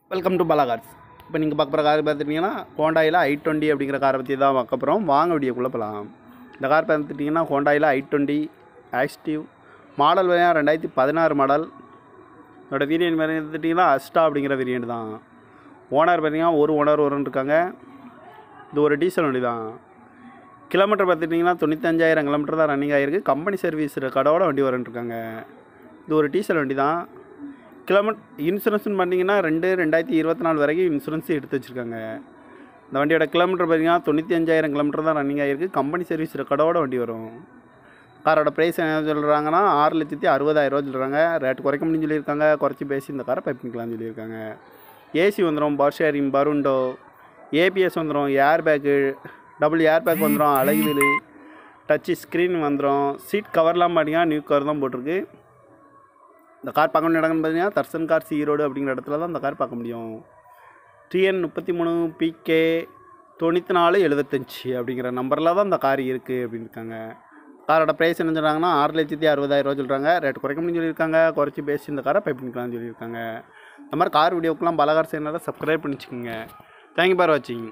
welcome to Bala Cars இப்போ நீங்கள் பார்க்க போகிற கார் பார்த்துட்டிங்கன்னா ஹோண்டாயில் ஐ டுவெண்ட்டி அப்படிங்கிற காரை பற்றி தான் பார்க்க போகிறோம் வாங்க வீடியோக்குள்ளே போகலாம் இந்த கார் பார்த்துட்டிங்கன்னா ஹோண்டாயில் ஐ டுவெண்ட்டி ஆக்டிவ் மாடல் வேணும் ரெண்டாயிரத்தி பதினாறு மாடல் இதோட வேரியன்ட் பார்த்துட்டிங்கன்னா அஸ்டா அப்படிங்கிற வேரியன்ட் தான் ஓனர் பார்த்தீங்கன்னா ஒரு ஓனர் வரும்னு இருக்காங்க இது ஒரு டீசல் வண்டி தான் கிலோமீட்டர் பார்த்துட்டிங்கன்னா தொண்ணூத்தஞ்சாயிரம் கிலோமீட்டர் தான் ரன்னிங் ஆகிருக்கு கம்பெனி சர்வீஸ் கடவோட வண்டி வரும்னு இருக்காங்க இது ஒரு டீசல் வண்டி தான் கிலோமீட்டர் இன்சூரன்ஸ்னு பார்த்தீங்கன்னா ரெண்டு ரெண்டாயிரத்தி இருபத்தி நாலு வரைக்கும் இன்சூரன்ஸ் எடுத்து வச்சுருக்காங்க இந்த வண்டியோட கிலோமீட்டர் பார்த்தீங்கன்னா தொண்ணூற்றி அஞ்சாயிரம் கிலோமீட்டர் தான் ரன்னிங் ஆகிருக்கு கம்பெனி சர்வீஸ் ரெக்கார்டோட வண்டி வரும் காரோட ப்ரைஸ் என்ன சொல்கிறாங்கன்னா ஆறு லட்சத்தி அறுபதாயிரரூவா சொல்கிறாங்க ரேட் குறைக்க முடியும்னு சொல்லியிருக்காங்க குறைச்சி பேசி இந்த காரை பைப் பண்ணிக்கலாம்னு சொல்லியிருக்காங்க ஏசி வந்துடும் பவர் ஷேரிங் பருண்டோ ஏபிஎஸ் வந்துடும் air bag double air bag வந்துடும் அழகுவிலு டச்சு ஸ்க்ரீன் வந்துடும் சீட் கவர்லாம் பார்த்தீங்கன்னா நியூ கவர் தான் போட்டிருக்கு இந்த கார் பார்க்க வேண்டிய இடம்னு பார்த்தீங்கன்னா தர்சன் கார்ஸ் ஈரோடு அப்படிங்கிற இடத்துல தான் இந்த கார் பார்க்க முடியும் டிஎன் முப்பத்தி மூணு பிகே தொண்ணூற்றி நாலு எழுபத்தஞ்சி அப்படிங்கிற நம்பரில் தான் இந்த கார் இருக்குது அப்படின்னு இருக்காங்க காரோட ப்ரைஸ் என்ன சொல்கிறாங்கன்னா ஆறு லட்சத்தி அறுபதாயிரரூவா சொல்கிறாங்க ரேட் குறைக்க முடியும்னு சொல்லியிருக்காங்க குறைச்சி பேசி இந்த காரை பைப் பண்ணிக்கலாம்னு சொல்லியிருக்காங்க இந்த மாதிரி கார் வீடியோக்கெலாம் பலகார் சேனலை சப்ஸ்கிரைப் பண்ணிச்சுக்கோங்க தேங்க்யூ பார் வாட்சிங்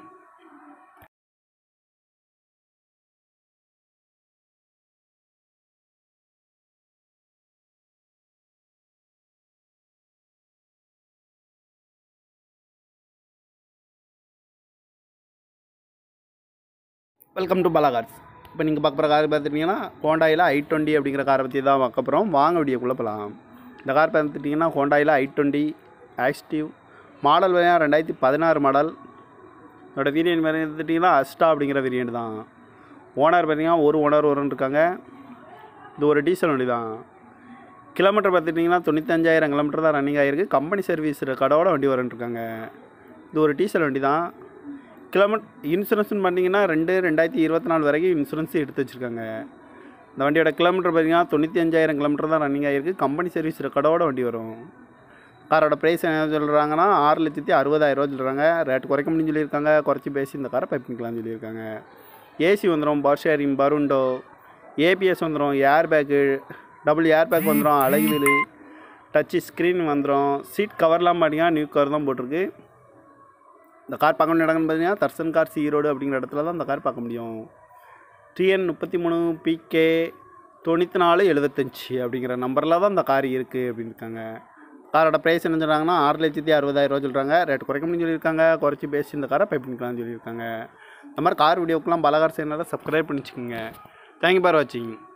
வெல்கம் டு பாலாகார்ஸ் இப்போ நீங்கள் பார்க்க போகிற கார் பார்த்துட்டிங்கன்னா ஹோண்டாயில் ஐ டுவெண்ட்டி அப்படிங்கிற காரை பற்றி தான் பார்க்க போகிறோம் வாங்க வீடியோக்குள்ளே போகலாம் இந்த கார் பார்த்துட்டிங்கன்னா ஹோண்டாயில் ஐ டுவெண்ட்டி ஆக்டிவ் மாடல் வேணும் ரெண்டாயிரத்தி பதினாறு மாடல் இதோட வேரியன்ட் பார்த்துட்டிங்கன்னா அஸ்டா அப்படிங்கிற வேரியன்ட் தான் ஓனர் பார்த்தீங்கன்னா ஒரு ஓனர் வரும்னு இருக்காங்க இது ஒரு டீசல் வண்டி தான் கிலோமீட்டர் பார்த்துட்டிங்கன்னா தொண்ணூத்தஞ்சாயிரம் கிலோமீட்டர் தான் ரன்னிங் ஆகிருக்கு கம்பெனி சர்வீஸ் கடவோட வண்டி வரும்னு இருக்காங்க இது ஒரு டீசல் வண்டி தான் கிலோமீட்டர் இன்சூரன்ஸ்னு பார்த்தீங்கன்னா ரெண்டு ரெண்டாயிரத்தி இருபத்தி நாலு வரைக்கும் இன்சூரன்ஸ் எடுத்து வச்சுருக்காங்க இந்த வண்டியோட கிலோமீட்டர் பார்த்தீங்கன்னா தொண்ணூற்றி அஞ்சாயிரம் கிலோமீட்டர் தான் ரன்னிங் ஆகிருக்கு கம்பெனி சர்வீஸ் ரெக்கார்டோட வண்டி வரும் காரோட ப்ரைஸ் என்ன சொல்கிறாங்கன்னா ஆறு லட்சத்தி அறுபதாயிரரூவா சொல்கிறாங்க ரேட் குறைக்க முடியும்னு சொல்லியிருக்காங்க குறைச்சி பேசி இந்த காரை பைப் பண்ணிக்கலாம்னு சொல்லியிருக்காங்க ஏசி வந்துடும் பவர் ஷேரிங் பருண்டோ ஏபிஎஸ் வந்துடும் air bag double air bag வந்துடும் அழகுவிலு டச்சு ஸ்க்ரீன் வந்துடும் சீட் கவர்லாம் பார்த்தீங்கன்னா நியூ கவர் தான் போட்டிருக்கு இந்த கார் பார்க்க வேண்டிய இடம்னு பார்த்தீங்கன்னா தர்சன் கார்ஸ் ஈரோடு அப்படிங்கிற இடத்துல தான் இந்த கார் பார்க்க முடியும் டிஎன் முப்பத்தி மூணு பிகே தொண்ணூற்றி நாலு எழுபத்தஞ்சி அப்படிங்கிற நம்பரில் தான் இந்த கார் இருக்குது அப்படின்னு இருக்காங்க காரோட ப்ரைஸ் என்ன சொல்கிறாங்கன்னா ஆறு லட்சத்தி அறுபதாயிரரூவா சொல்கிறாங்க ரேட் குறைக்க முடியும்னு சொல்லியிருக்காங்க குறைச்சி பேசி இந்த காரை பைப் பண்ணிக்கலாம்னு சொல்லியிருக்காங்க இந்த மாதிரி கார் வீடியோக்கெலாம் பலகார் சேனலை சப்ஸ்கிரைப் பண்ணிச்சுக்கோங்க தேங்க்யூ பார் வாட்சிங்